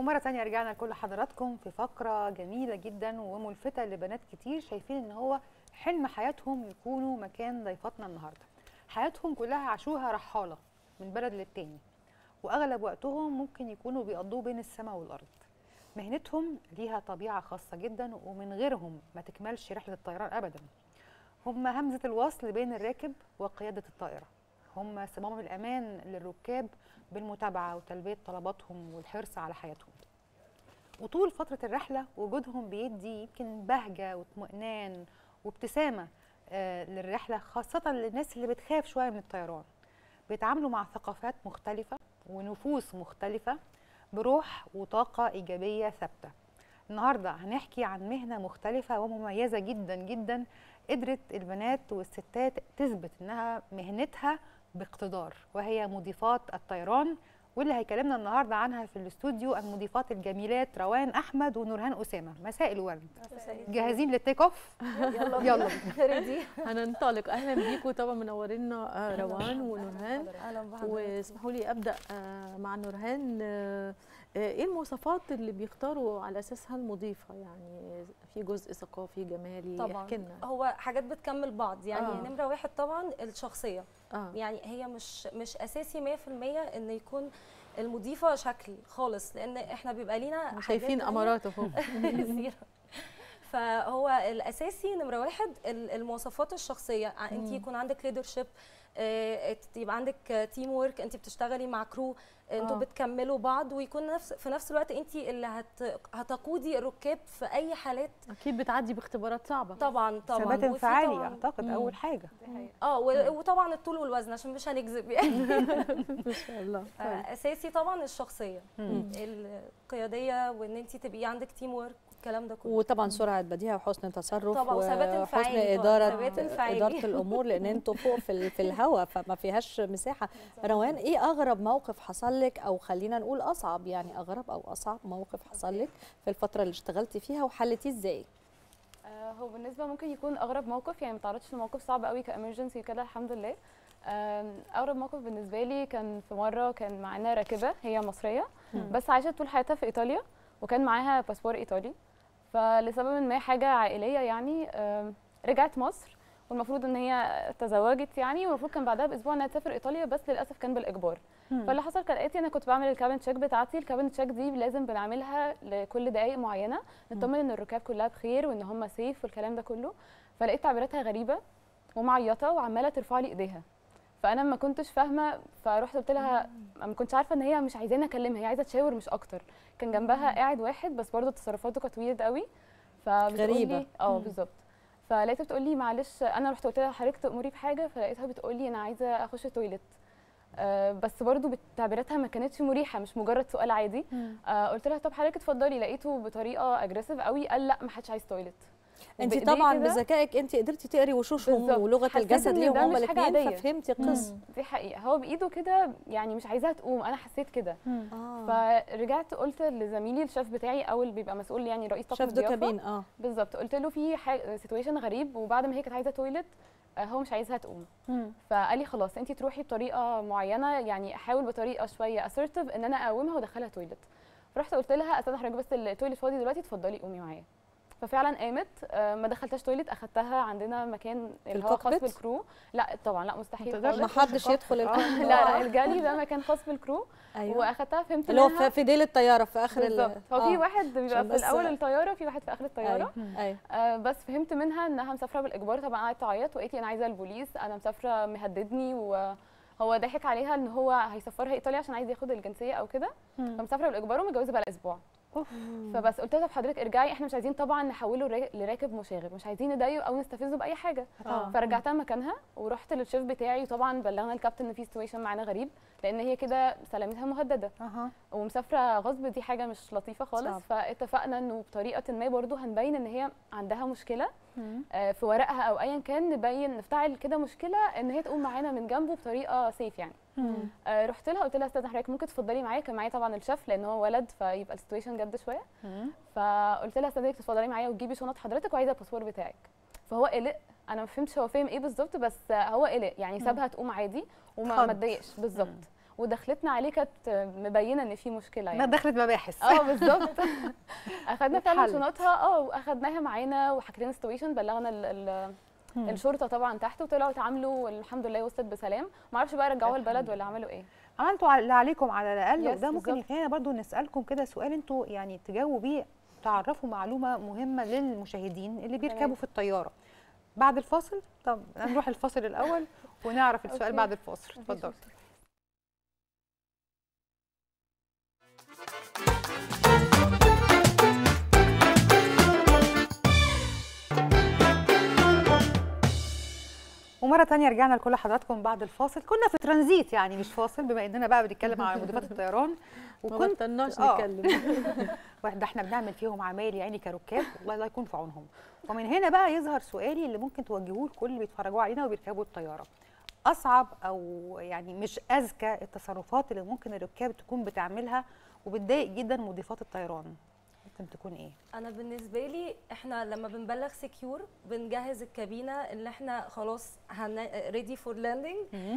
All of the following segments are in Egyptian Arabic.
ومرة تانية رجعنا لكل حضراتكم في فقرة جميلة جدا وملفتة لبنات كتير شايفين ان هو حلم حياتهم يكونوا مكان ضيفتنا النهاردة حياتهم كلها عاشوها رحالة من بلد للتاني واغلب وقتهم ممكن يكونوا بيقضوه بين السماء والارض مهنتهم ليها طبيعة خاصة جدا ومن غيرهم ما تكملش رحلة الطيران ابدا هم همزة الوصل بين الراكب وقيادة الطائرة هم صمام الأمان للركاب بالمتابعة وتلبية طلباتهم والحرص على حياتهم وطول فترة الرحلة وجودهم بيدي يمكن بهجة واطمئنان وابتسامة آه للرحلة خاصة للناس اللي بتخاف شوية من الطيران بيتعاملوا مع ثقافات مختلفة ونفوس مختلفة بروح وطاقة إيجابية ثابتة النهاردة هنحكي عن مهنة مختلفة ومميزة جدا جدا قدرت البنات والستات تثبت انها مهنتها باقتدار وهي مضيفات الطيران واللي هيكلمنا النهارده عنها في الاستوديو المضيفات الجميلات روان احمد ونورهان اسامه مساء الورد جاهزين للتيك اوف يلا يلا ريدي هننطلق اهلا بيكم طبعا منورينا آه، روان ونورهان اهلا بحضرتك واسمحوا لي ابدا آه، مع نورهان آه، آه، ايه المواصفات اللي بيختاروا على اساسها المضيفه يعني في جزء ثقافي جمالي طبعا احكي لنا هو حاجات بتكمل بعض يعني آه. نمره واحد طبعا الشخصيه اه يعني هي مش مش اساسي 100% ان يكون المضيفه شكل خالص لان احنا بيبقى لينا حاجات شايفين تانية امارات اهو كتيرة. فهو الاساسي نمره واحد ال- المواصفات الشخصيه انت مم. يكون عندك ليدرشيب يبقى عندك تيم ورك انت بتشتغلي مع كرو انتوا آه. بتكملوا بعض ويكون نفس في نفس الوقت انت اللي هت هتقودي الركاب في اي حالات اكيد بتعدي باختبارات صعبه طبعا طبعا ثبات وفي انفعالي طبعاً- اعتقد مم. اول حاجه اه و- وطبعا الطول والوزن عشان مش هنكذب يعني ما شاء الله طيب. اساسي طبعا الشخصيه مم. القياديه وان انت تبقي عندك تيم ورك والكلام ده كله وطبعا سرعه بديهه وحسن تصرف طبعاً، وثبات وحسن انفعالي طبعاً، اداره ثبات انفعالي. اداره الامور لان انتوا فوق في ال- في الهواء فما فيهاش مساحه روان ايه اغرب موقف حصل لك او خلينا نقول اصعب يعني اغرب او اصعب موقف حصل لك في الفتره اللي اشتغلتي فيها وحلتيه ازاي آه، هو بالنسبه ممكن يكون اغرب موقف يعني ما تعرضتش لموقف صعب قوي كامرجنسي وكده الحمد لله آم، اغرب موقف بالنسبه لي كان في مره كان معانا راكبه هي مصريه بس عاشت طول حياتها في ايطاليا وكان معاها باسبور ايطالي فلسبب ما حاجه عائليه يعني آم، رجعت مصر والمفروض ان هي تزوجت يعني والمفروض كان بعدها باسبوع انها تسافر ايطاليا بس للاسف كان بالاجبار فاللي حصل كالاتي انا كنت بعمل الكابن تشيك بتاعتي الكابن تشيك دي لازم بنعملها لكل دقائق معينه نطمن ان الركاب كلها بخير وان هم سيف والكلام ده كله فلقيت تعبيراتها غريبه ومعيطه وعماله ترفع لي ايديها فانا ما كنتش فاهمه فرحت قلت لها ما كنتش عارفه ان هي مش عايزاني اكلمها هي عايزه تشاور مش اكتر كان جنبها قاعد واحد بس برضه تصرفاته كانت ويرد قوي فبتقول غريبة. لي اه بالظبط فلقيتها بتقول لي معلش انا رحت قلت لها حضرتك تامري بحاجه فلقيتها بتقول لي انا عايزه اخش تويلت آه بس برضو تعبيراتها ما كانتش مريحه مش مجرد سؤال عادي آه قلت لها طب حضرتك اتفضلي لقيته بطريقه اجريسيف قوي قال لا ما حدش عايز تويلت انت وبإيديه طبعا كده- بذكائك انت قدرتي تقري وشوشهم بالظبط. ولغه حسيت الجسد إن ليهم ده هما مش حاجة الاثنين عادية. ففهمتي القصه دي حقيقه هو بايده كده يعني مش عايزاها تقوم انا حسيت كده اه فرجعت قلت لزميلي الشيف بتاعي او اللي بيبقى مسؤول يعني رئيس طاقم شاف دو الضيافة. كابين اه بالظبط قلت له في حاجه سيتويشن غريب وبعد ما هي كانت عايزه تويلت آه، هو مش عايزها تقوم فقال لي خلاص انت تروحي بطريقه معينه يعني احاول بطريقه شويه اسرتيف ان انا اقومها وادخلها تويلت فرحت قلت لها استاذ حضرتك بس التويلت فاضي دلوقتي اتفضلي قومي معايا ففعلا قامت آه، ما دخلتهاش تويلت اخدتها عندنا مكان اللي هو خاص الكوكبيت؟ بالكرو لا طبعا لا مستحيل تقدرش ما خالص. حدش يدخل لا الكوكبيت. لا الجالي ده مكان خاص بالكرو ايوه واخدتها فهمت اللي هو منها في في ديل الطياره في اخر ال- بالظبط هو في آه. واحد بيبقى عشان في بس- الاول الطياره في واحد في اخر الطياره ايوه ايوه آه بس فهمت منها انها مسافره بالاجبار طبعا قعدت تعيط وقالت لي انا عايزه البوليس انا مسافره مهددني وهو ضحك عليها ان هو هيسفرها ايطاليا عشان عايز ياخد الجنسيه او كده فمسافره بالاجبار ومتجوزه بقى اسبوع فبس قلت لها طب حضرتك ارجعي احنا مش عايزين طبعا نحوله را- لراكب مشاغب مش عايزين نضايقه او نستفزه باي حاجه آه. فرجعتها مكانها ورحت للشيف بتاعي وطبعا بلغنا الكابتن ان في سيتويشن معانا غريب لان هي كده سلامتها مهدده اها ومسافره غصب دي حاجه مش لطيفه خالص صعب. فاتفقنا انه بطريقه ما برضو هنبين ان هي عندها مشكله آه، في ورقها او ايا كان نبين نفتعل كده مشكله ان هي تقوم معانا من جنبه بطريقه سيف يعني آه، رحت لها قلت لها استاذه حضرتك ممكن تفضلي معايا كان معايا طبعا الشيف لان هو ولد فيبقى السيتويشن جد شويه فقلت لها استاذتك تفضلي معايا وتجيبي شنط حضرتك وعايزه الباسبور بتاعك فهو قلق انا ما فهمتش هو فاهم ايه بالظبط بس هو قلق يعني سابها تقوم عادي وما خض. ما اتضايقش بالظبط ودخلتنا عليه كانت مبينه ان في مشكله ما يعني دخلت مباحث اه بالظبط اخدنا فعلا اتحلت. شنطها اه واخدناها معانا وحكينا السيتويشن بلغنا ال ال مم. الشرطه طبعا تحت وطلعوا اتعاملوا والحمد لله وصلت بسلام ما اعرفش بقى رجعوها الحمد البلد ولا عملوا ايه عملتوا على- اللي عليكم على الاقل يس، وده ممكن بالظبط. يخلينا برضو نسالكم كده سؤال انتوا يعني تجاوبوا بيه تعرفوا معلومه مهمه للمشاهدين اللي بيركبوا تمام. في الطياره بعد الفاصل طب نروح الفاصل الاول ونعرف السؤال أوكي. بعد الفاصل مفيش اتفضلوا مشكلة. ومره تانية رجعنا لكل حضراتكم بعد الفاصل كنا في ترانزيت يعني مش فاصل بما اننا بقى بنتكلم على مضيفات الطيران ما وكنت بطلناش آه. نتكلم ده احنا بنعمل فيهم عمايل يعني كركاب والله الله يكون في عونهم ومن هنا بقى يظهر سؤالي اللي ممكن توجهوه لكل اللي بيتفرجوا علينا وبيركبوا الطياره اصعب او يعني مش اذكى التصرفات اللي ممكن الركاب تكون بتعملها وبتضايق جدا مضيفات الطيران ممكن تكون ايه انا بالنسبه لي احنا لما بنبلغ سكيور بنجهز الكابينه اللي احنا خلاص ريدي فور لاندنج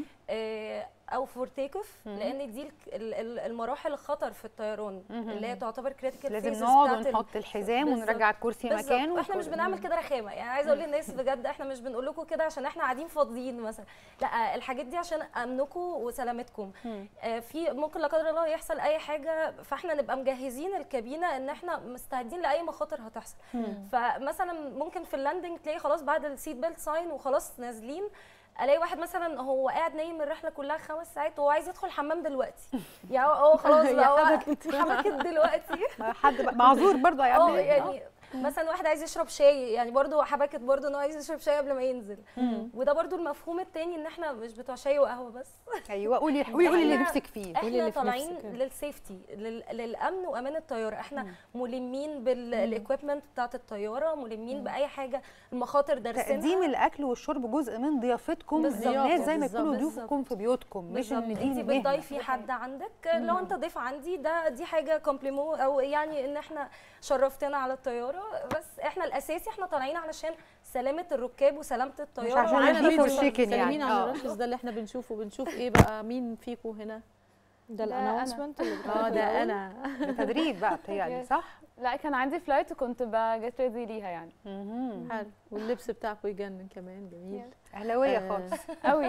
او فور تيك اوف مم. لان دي الك- ال- ال- المراحل الخطر في الطيران مم. اللي هي تعتبر كريتيكال لازم نقعد ونحط الحزام بالظبط. ونرجع الكرسي بالظبط. مكانه واحنا مش بنعمل كده رخامه يعني عايزه اقول للناس بجد احنا مش بنقول لكم كده عشان احنا قاعدين فاضيين مثلا لا الحاجات دي عشان امنكم وسلامتكم مم. آه، في ممكن لا قدر الله يحصل اي حاجه فاحنا نبقى مجهزين الكابينه ان احنا مستعدين لاي مخاطر هتحصل فمثلا ممكن في اللاندنج تلاقي خلاص بعد السيت بيلت ساين وخلاص نازلين الاقي واحد مثلا هو قاعد نايم الرحله كلها خمس ساعات وهو عايز يدخل الحمام دلوقتي يعني هو- هو خلاص يا بقى هو حبكت. حبكت دلوقتي ما حد بقى معذور برضه اه هيعمل إيه؟ يعني مثلا واحد عايز يشرب شاي يعني برضو حبكت برضو انه عايز يشرب شاي قبل ما ينزل وده برضو المفهوم التاني ان احنا مش بتوع شاي وقهوه بس ايوه قولي قولي قولي اللي إحنا- نفسك فيه قولي احنا اللي في طالعين نفسك. للسيفتي لل- للامن وامان الطياره احنا ملمين بالاكويبمنت بتاعت الطياره ملمين باي حاجه المخاطر دارسينها تقديم الاكل والشرب جزء من ضيافتكم بالظبط، للناس زي ما بالظبط، يكونوا بالظبط. ضيوفكم في بيوتكم مش بالظبط ان دي انت مهنة. بتضيفي حد عندك لو انت ضيف عندي ده دي حاجه كومبليمو او يعني ان احنا شرفتنا على الطياره بس احنا الاساسي احنا طالعين علشان سلامه الركاب وسلامه الطياره عشان وعلى البيف الناس والشيكن يعني. سلمين على آه. الرشز ده اللي احنا بنشوفه بنشوف ايه بقى مين فيكم هنا ده ده الانونسمنت اللي اه بتعمله ده انا ده تدريب بقى بتهيألي Yes. صح؟ لا كان عندي فلايت وكنت بجيت ريدي ليها يعني مهم. حلو واللبس بتاعكم يجنن كمان جميل اهلاويه آه. خالص قوي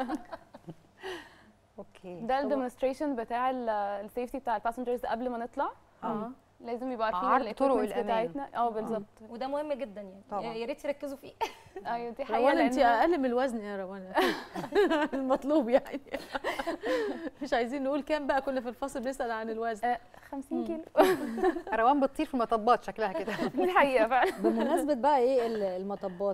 اوكي ده الديمونستريشن بتاع السيفتي بتاع الباسنجرز قبل ما نطلع اه لازم يبقوا عارفين عرض طرق الايكويبمنتس الأمان. بتاعتنا اه بالظبط وده مهم جدا يعني طبعاً. يا ريت يركزوا فيه ايوه دي حقيقه روان انت لأن اقل من الوزن يا روان المطلوب يعني مش عايزين نقول كام بقى كنا في الفاصل بنسال عن الوزن آه، 50 كيلو روان بتطير في المطبات شكلها كده دي حقيقه فعلا بمناسبه بقى ايه ال- المطبات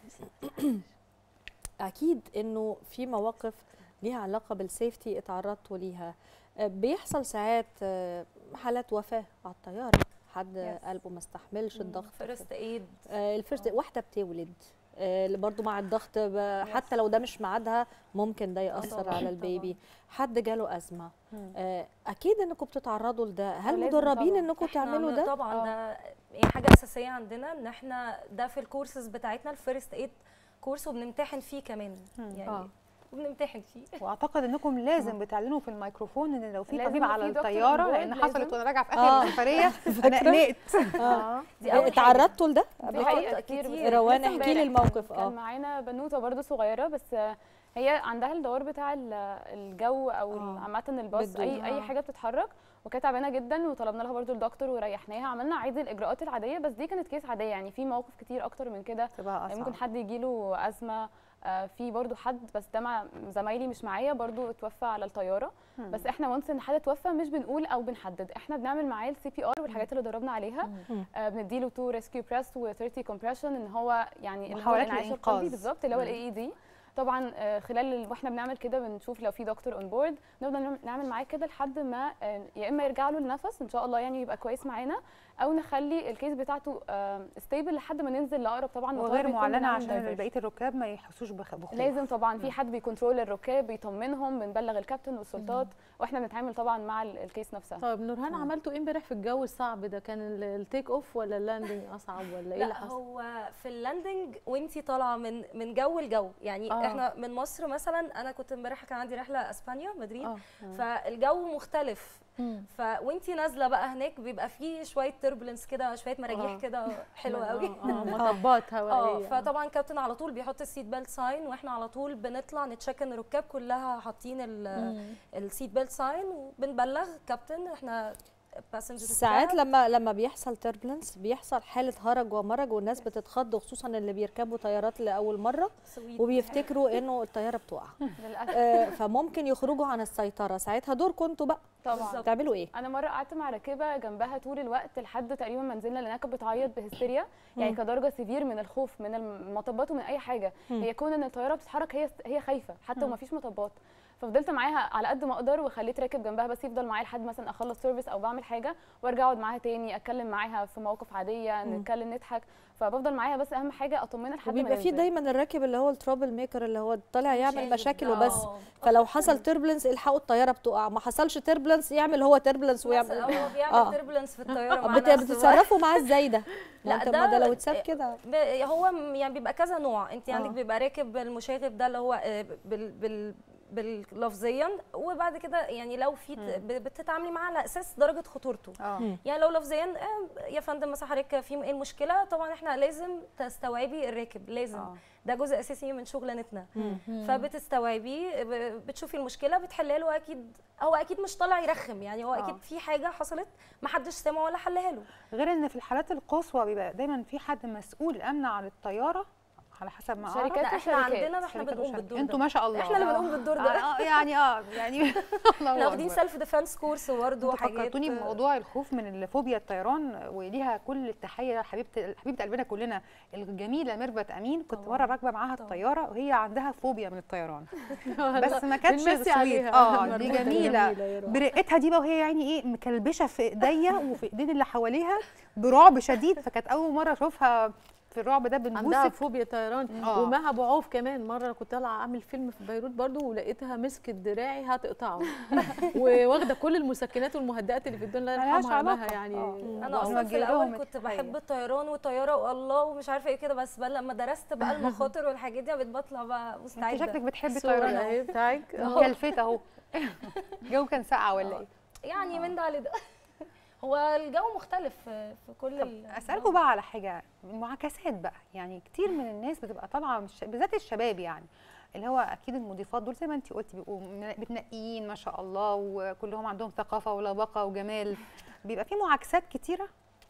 اكيد انه في مواقف ليها علاقه بالسيفتي اتعرضتوا ليها آه، بيحصل ساعات آه، حالات وفاه على الطياره حد Yes. قلبه ما استحملش الضغط فيرست ايد آه، الفيرست واحده بتولد آه، اللي برضو مع الضغط ب- حتى لو ده مش ميعادها ممكن ده ياثر طبعاً، على البيبي حد جاله ازمه مم. آه، اكيد انكم بتتعرضوا لده هل لازم مدربين طبعاً. انكم إحنا تعملوا م- ده طبعا آه. ده يعني حاجه اساسيه عندنا ان احنا ده في الكورسز بتاعتنا الفيرست ايد كورس وبنمتحن فيه كمان آه. يعني وبنمتحن فيه واعتقد انكم لازم بتعلنوا في الميكروفون ان لو في لازم طبيب يبقى على في دكتور الطياره on board، لان حصلت لازم. وانا راجعه في آه. اخر السفريه انا قلقت اه دي أول حاجة. اتعرضتوا لده دي حقيقه كتير كتير. بس روان لسه احكي لي امبارح الموقف كان اه معانا بنوته برضو صغيره بس آه، هي عندها الدوار بتاع ال- الجو او آه. عامه الباص بدو. اي اي آه. حاجه بتتحرك وكانت تعبانه جدا وطلبنا لها برضو الدكتور وريحناها عملنا عادي الاجراءات العاديه بس دي كانت كيس عاديه يعني في مواقف كتير اكتر من كده تبقى يعني اصعب ممكن حد يجيله ازمه آه، في برضو حد بس ده مع زمايلي مش معايا برضو اتوفى على الطياره مم. بس احنا وانس ان حد اتوفى مش بنقول او بنحدد احنا بنعمل معاه السي بي ار والحاجات اللي دربنا عليها مم. آه بنديله تو ريسكيو بريس و30 كومبريشن ان هو يعني اللي هو محاولات الانعاش الإنقاذ. القلبي بالظبط اللي هو الاي اي دي طبعا آه، خلال ال- واحنا بنعمل كده بنشوف لو في دكتور اون بورد نفضل نعمل- نعمل معاه كده لحد ما آه، يا اما يرجع له النفس ان شاء الله يعني يبقى كويس معانا او نخلي الكيس بتاعته ستيبل لحد ما ننزل لاقرب طبعا مطار وغير بيكون معلنه بنعمل عشان divert. بقيه الركاب ما يحسوش بخ- بخوف لازم طبعا في حد بيكنترول الركاب بيطمنهم بنبلغ الكابتن والسلطات واحنا بنتعامل طبعا مع ال- الكيس نفسها طيب نورهان عملتوا ايه امبارح في الجو الصعب ده كان ال- التيك اوف ولا اللاندنج اصعب ولا ايه اللي لا حصل هو في اللاندنج وانتي طالعه من من جو لجو يعني آه. آه. احنا من مصر مثلا انا كنت امبارح كان عندي رحله اسبانيا مدريد آه. فالجو مختلف مم. ف وانتي نازله بقى هناك بيبقى فيه شويه تربلنس كده شويه مراجيح آه. كده حلوه قوي اه آه، مطبات اه هوائيه فطبعا كابتن على طول بيحط السيت بيلت ساين واحنا على طول بنطلع نتشيك ان الركاب كلها حاطين ال- مم. السيت بيلت ساين وبنبلغ كابتن احنا passengers ساعات بتاعها. لما لما بيحصل تربلنس بيحصل حاله هرج ومرج والناس بتتخض خصوصا اللي بيركبوا طيارات لاول مره سويد. وبيفتكروا انه الطياره بتقع للاسف آه، فممكن يخرجوا عن السيطره ساعتها دوركم انتوا بقى طبعا بالظبط. تعملوا ايه انا مره قعدت مع راكبه جنبها طول الوقت لحد تقريبا ما نزلنا لانها كانت بتعيط بهستيريا يعني كدرجه سيفير من الخوف من المطبات ومن اي حاجه مم. هي كون ان الطياره بتتحرك هي هي خايفه حتى وما فيش مطبات ففضلت معاها على قد ما اقدر وخليت راكب جنبها بس يفضل معايا لحد مثلا اخلص سيرفيس او بعمل حاجه وارجع اقعد معاها تاني اتكلم معاها في مواقف عاديه نتكلم نضحك فبفضل معاها بس اهم حاجه اطمنها لحد ما وبيبقى في ننزل. دايما الراكب اللي هو الترابل ميكر اللي هو طالع يعمل شايف مشاكل ده. وبس آه. فلو حصل تربلنس الحقوا الطياره بتقع ما حصلش تربلنس يعمل هو تربلنس بس ويعمل هو بيعمل آه. تربلنس في الطياره مع بت- نفسه بقى. بتتصرفوا معاه ازاي ده؟ لا، لا ده, ده- ده لو اتساب كده ب- هو م- يعني بيبقى كذا نوع انت عندك آه. بيبقى راكب المشاغب ده اللي هو آه، بال بال باللفظيا وبعد كده يعني لو في ت- ب- بتتعاملي معاه على اساس درجه خطورته اه يعني لو لفظيا آه، يا فندم مثلا حضرتك في م- ايه المشكله طبعا احنا لازم تستوعبي الراكب لازم آه. ده جزء اساسي من شغلانتنا فبتستوعبيه ب- بتشوفي المشكله بتحلها له اكيد هو اكيد مش طالع يرخم يعني هو آه. اكيد في حاجه حصلت ما حدش سمع ولا حلها له غير ان في الحالات القصوى بيبقى دايما في حد مسؤول امن عن الطياره على حسب ما شركات اعرف لا احنا وشركات. عندنا احنا شركات بنقوم وشركات. بالدور انتوا ده ما شاء الله احنا اللي آه. بنقوم بالدور ده آه آه، يعني اه يعني الله احنا واخدين أكبر. سيلف ديفense كورس برضه انتوا وحاجات فكرتوني بموضوع الخوف من الفوبيا الطيران وليها كل التحيه حبيبه حبيبه قلبنا كلنا الجميله ميرفت امين كنت طبعاً. مره راكبه معاها طبعاً. الطياره وهي عندها فوبيا من الطيران بس ما كانتش بنمسي سويت عليها. اه دي مربوطة جميله يا روح. برقتها دي بقى وهي يعني ايه مكلبشه في ايديا وفي ايدين اللي حواليها برعب شديد فكانت اول مره اشوفها في الرعب ده عندها بنبوسك فوبيا طيران آه. ومها ابو عوف كمان مره كنت طالعه اعمل فيلم في بيروت برضو ولقيتها مسكت دراعي هتقطعه وواخده كل المسكنات والمهدئات اللي في الدنيا الله ملهاش يرحمها مها علاقة. يعني آه. انا اصلا في نوجه لهم الاول كنت التحية. بحب الطيران والطياره والله ومش عارفه ايه كده بس بقى لما درست بقى المخاطر والحاجات دي بقيت بطلع بقى انت مستعده شكلك بتحبي الصورة الطيران اهو اهي بتاعك كلفت اهو الجو كان ساقع ولا ايه يعني من ده لده هو الجو مختلف في في كل ال- اسالكم بقى على حاجه المعاكسات بقى يعني كتير من الناس بتبقى طالعه مش بالذات الشباب يعني اللي هو اكيد المضيفات دول زي ما انت قلتي بيبقوا من- متنقيين ما شاء الله وكلهم عندهم ثقافه ولباقه وجمال بيبقى في معاكسات كتيره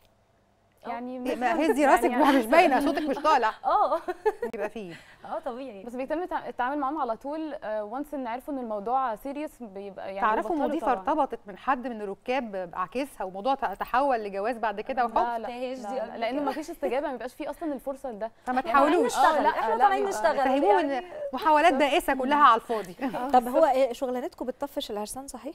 يعني ما هزي راسك يعني مش باينه صوتك مش طالع اه بيبقى فيه اه طبيعي بس بيتم التع- التعامل معاهم على طول وانس ان عرفوا ان الموضوع سيريس بيبقى يعني تعرفوا بيبطلوا مضيفه طبعاً. ارتبطت من حد من الركاب بعكسها وموضوع ت- تحول لجواز بعد كده وحب لا لا, شفتهاش لا, دي لا قبل لانه كده. ما فيش استجابه ما بيبقاش فيه اصلا الفرصه لده فما يعني تحاولوش نشتغل آه، لا، احنا لا، طالعين بيبقى- نشتغل فهموه يعني ان محاولات بائسه كلها على الفاضي طب هو إيه شغلانتكم بتطفش العرسان صحيح؟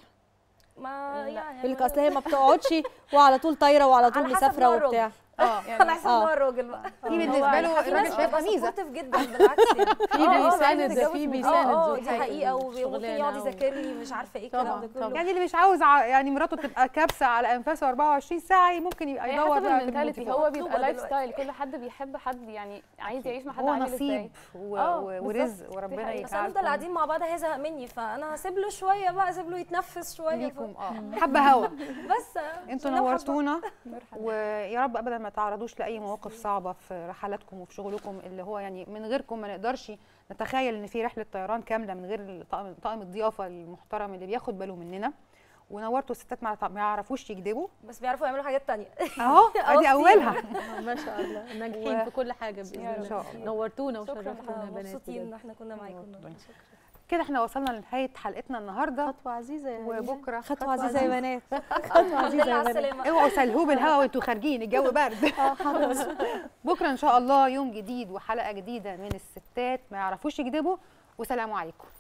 ما لا. يعني يقول لك اصل هي ما بتقعدش وعلى طول طايره وعلى طول على حسب مسافره نوع الراجل. وبتاع اه على يعني حسب آه. نوع الراجل بقى في بالنسبه له في الراجل ناس شايفها بتبقى ميزه سبورتيف جدا بالعكس يعني في آه، آه، بيساند عايز ده يتجوز في من- بيساند اه اه ذو دي حاجة حقيقه وممكن شغلانة يقعد و- يذاكر لي مش عارفه ايه طبعاً، الكلام ده كله طبعاً. يعني اللي مش عاوز ع- يعني مراته تبقى كابسه على انفاسه 24 ساعه ممكن يبقى هي يدور حسب بقى في المنتاليتي الموتيفات. هو بيبقى مطلوبة لايف دلوقتي. ستايل كل حد بيحب حد يعني عايز يعيش مع حد هو عامل ازاي نصيب و- آه، و- بالظبط. ورزق دي وربنا حقيقة. بس هنفضل يجعلكم قاعدين مع بعض هيزهق مني فانا هسيب له شويه بقى اسيب له يتنفس شويه ليكم اه حبه هوا بس انتوا لو حبة. نورتونا ويا رب ابدا ما تعرضوش لاي مواقف صعبه في رحلاتكم وفي شغلكم اللي هو يعني من غيركم ما نقدرش نتخيل ان في رحله طيران كامله من غير الطاقم طاقم الضيافه المحترم اللي بياخد باله مننا ونورتوا الستات ما ما يعرفوش يكذبوا بس بيعرفوا يعملوا حاجات تانية اهو آه، ادي كتير. اولها آه، ما شاء الله ناجحين و- في كل حاجه باذن يا رب. ان الله شاء الله نورتونا شكراً. وشرفتونا احنا يا بنات مبسوطين ان بجد. احنا كنا معاكم نورتونا. كده احنا وصلنا لنهايه حلقتنا النهارده خطوه عزيزه يا هيام. وبكره خطوه عزيزه يا بنات الحمد عزيزة لله يا على بنات. السلامه اوعوا سلهوه بالهوا وانتوا خارجين الجو برد بكره ان شاء الله يوم جديد وحلقه جديده من الستات ما يعرفوش يكذبوا وسلام عليكم